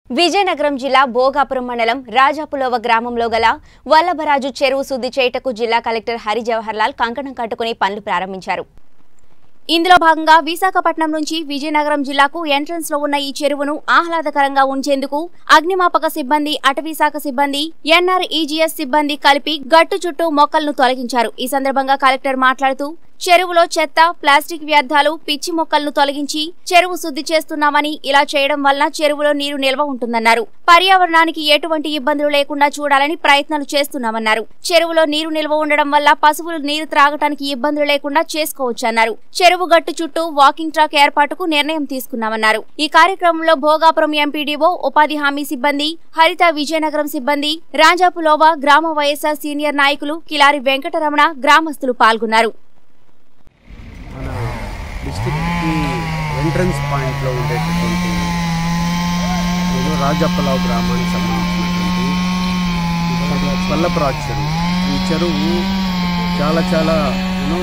విజయనగరం జిల్లా భోగాపురం మండలం రాజాపులోవ గ్రామంలో గల వల్లభరాజు చెరువు శుద్ధి చేయుటకు జిల్లా కలెక్టర్ హరి జవహర్ లాల్ కంకణం కట్టుకుని పనులు ప్రారంభించారు ఇందులో భాగంగా విశాఖపట్నం నుంచి విజయనగరం జిల్లాకు ఎంట్రన్స్ లో ఉన్న ఈ చెరువును ఆహ్లాదకరంగా ఉంచేందుకు అగ్నిమాపక సిబ్బంది అటవీ శాఖ సిబ్బంది ఎన్ఆర్ఈజీఎస్ సిబ్బంది కలిపి గట్టు చుట్టూ మొక్కలను తొలగించారు ఈ సందర్భంగా కలెక్టర్ మాట్లాడుతూ చెరువులో చెత్త ప్లాస్టిక్ వ్యర్థాలు పిచ్చి మొక్కలను తొలగించి చెరువు శుద్ధి చేస్తున్నామని ఇలా చేయడం వల్ల చెరువులో నీరు నిల్వ ఉంటుందన్నారు పర్యావరణానికి ఎటువంటి ఇబ్బందులు లేకుండా చూడాలని ప్రయత్నాలు చేస్తున్నామన్నారు చెరువులో నీరు నిల్వ ఉండడం వల్ల పశువులు నీరు త్రాగటానికి ఇబ్బందులు లేకుండా చేసుకోవచ్చన్నారు చెరువు గట్టు చుట్టూ వాకింగ్ ట్రాక్ ఏర్పాటుకు నిర్ణయం తీసుకున్నామన్నారు ఈ కార్యక్రమంలో భోగాపురం ఎంపీడీఓ ఉపాధి హామీ సిబ్బంది హరిత విజయనగరం సిబ్బంది రాజాపులోవా గ్రామ వైఎస్ఆర్ సీనియర్ నాయకులు కిలారి వెంకటరమణ గ్రామస్తులు పాల్గొన్నారు మన డిస్టిక్కి ఎంట్రన్స్ పాయింట్లో ఉండేటటువంటి నేను రాజప్పలావు గ్రామానికి సంబంధించినటువంటి పల్లపురాజు చెరువు ఈ చెరువు చాలా చాలా యూనో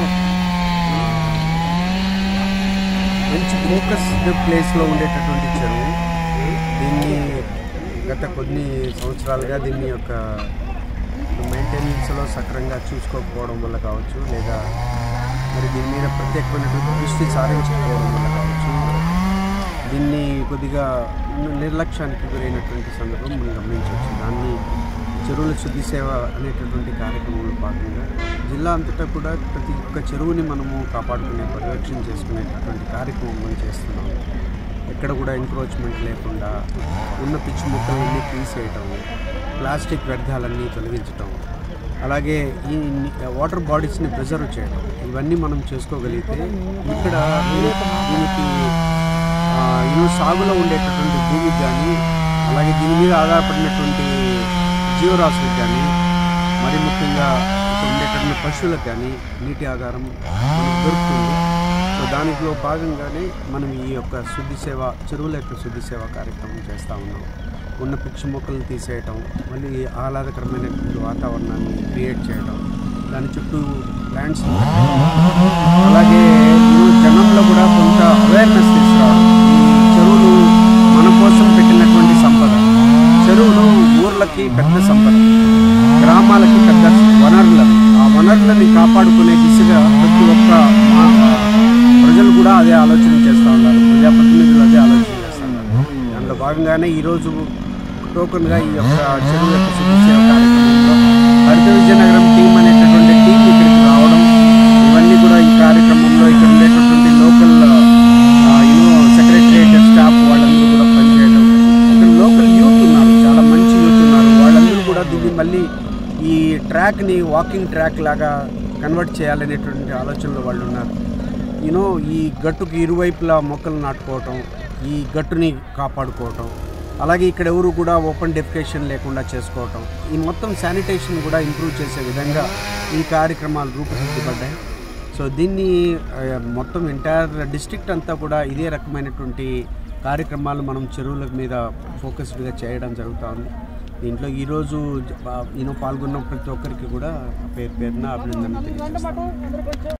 మంచి ఫోకస్డ్ ప్లేస్లో ఉండేటటువంటి చెరువు దీన్ని గత కొన్ని సంవత్సరాలుగా దీన్ని యొక్క మెయింటెనెన్స్లో సక్రమంగా చూసుకోకపోవడం వల్ల కావచ్చు లేదా మరి దీని మీద ప్రత్యేకమైనటువంటి దృష్టి సారించకపోవడం వల్ల కావచ్చు దీన్ని కొద్దిగా నిర్లక్ష్యానికి గురైనటువంటి సందర్భం మనం గమనించవచ్చు దాన్ని చెరువుల శుద్ధి సేవ అనేటటువంటి కార్యక్రమంలో భాగంగా జిల్లా అంతటా కూడా ప్రతి ఒక్క చెరువుని మనము కాపాడుకునే పరిరక్షణ చేసుకునేటటువంటి కార్యక్రమం మనం చేస్తున్నాము ఎక్కడ కూడా ఎంక్రోచ్మెంట్ లేకుండా ఉన్న పిచ్చి మొక్కలన్నీ తీసేయటం ప్లాస్టిక్ వ్యర్థాలన్నీ తొలగించటం అలాగే ఈ వాటర్ బాడీస్ని ప్రిజర్వ్ చేయడం ఇవన్నీ మనం చేసుకోగలిగితే ఇక్కడ దీనికి ఆ, ఈ సాగులో ఉండేటటువంటి భూమికి కానీ అలాగే దీని మీద ఆధారపడినటువంటి జీవరాశులకు కానీ మరి ముఖ్యంగా ఇక్కడ ఉండేటటువంటి పశువులకు కానీ నీటి ఆధారం మనకు దొరుకుతుంది సో దానిలో భాగంగానే మనం ఈ యొక్క శుద్ధి సేవ చెరువుల యొక్క శుద్ధి సేవ కార్యక్రమం చేస్తూ ఉన్నాం ఉన్న పిచ్చి మొక్కలను తీసేయటం మళ్ళీ ఆహ్లాదకరమైనటువంటి వాతావరణాన్ని క్రియేట్ చేయడం దాని చుట్టూ ప్లాంట్స్ అలాగే ఈ జనంలో కూడా కొంత అవేర్నెస్ తీసుకురావడం ఈ చెరువులు మన కోసం పెట్టినటువంటి సంపద చెరువులు ఊర్లకి పెద్ద సంపద గ్రామాలకి పెద్ద వనరులు ఆ వనరులని కాపాడుకునే దిశగా ప్రతి ఒక్క మా- ప్రజలు కూడా అదే ఆలోచన చేస్తూ ఉన్నారు ప్రజాప్రతినిధులు అదే ఆలోచన చేస్తూ ఉన్నారు దాంట్లో భాగంగానే ఈరోజు టోకన్గా ఈ యొక్క చెరువు యొక్క శుద్ధి సేవ కార్యక్రమంలో హరిత విజయనగరం టీం అనేటటువంటి టీం ఇక్కడికి రావడం ఇవన్నీ కూడా ఈ కార్యక్రమంలో ఇక్కడ ఉండేటటువంటి లోకల్ యూనో సెక్రటరియట్ స్టాఫ్ వాళ్ళందరూ కూడా పనిచేయడం ఇక్కడ లోకల్ యూత్ ఉన్నారు చాలా మంచి యూత్ ఉన్నారు వాళ్ళందరూ కూడా దీన్ని మళ్ళీ ఈ ట్రాక్ని వాకింగ్ ట్రాక్ లాగా కన్వర్ట్ చేయాలనేటువంటి ఆలోచనలో వాళ్ళు ఉన్నారు యూనో ఈ గట్టుకి ఇరువైపులా మొక్కలు నాటుకోవటం ఈ గట్టుని కాపాడుకోవటం అలాగే ఇక్కడ ఎవరు కూడా ఓపెన్ డెఫికేషన్ లేకుండా చేసుకోవటం ఈ మొత్తం శానిటేషన్ కూడా ఇంప్రూవ్ చేసే విధంగా ఈ కార్యక్రమాలు రూపుదిద్దబడ్డాయి సో దీన్ని ఆ, మొత్తం ఎంటైర్ డిస్ట్రిక్ట్ అంతా కూడా ఇదే రకమైనటువంటి కార్యక్రమాలు మనం చెరువుల మీద ఫోకస్డ్గా చేయడం జరుగుతూ ఉంది దీంట్లో ఈరోజు ఈయన పాల్గొన్న ప్రతి ఒక్కరికి కూడా పేరు పేరున అభినందనలు తెలియజేస్తాను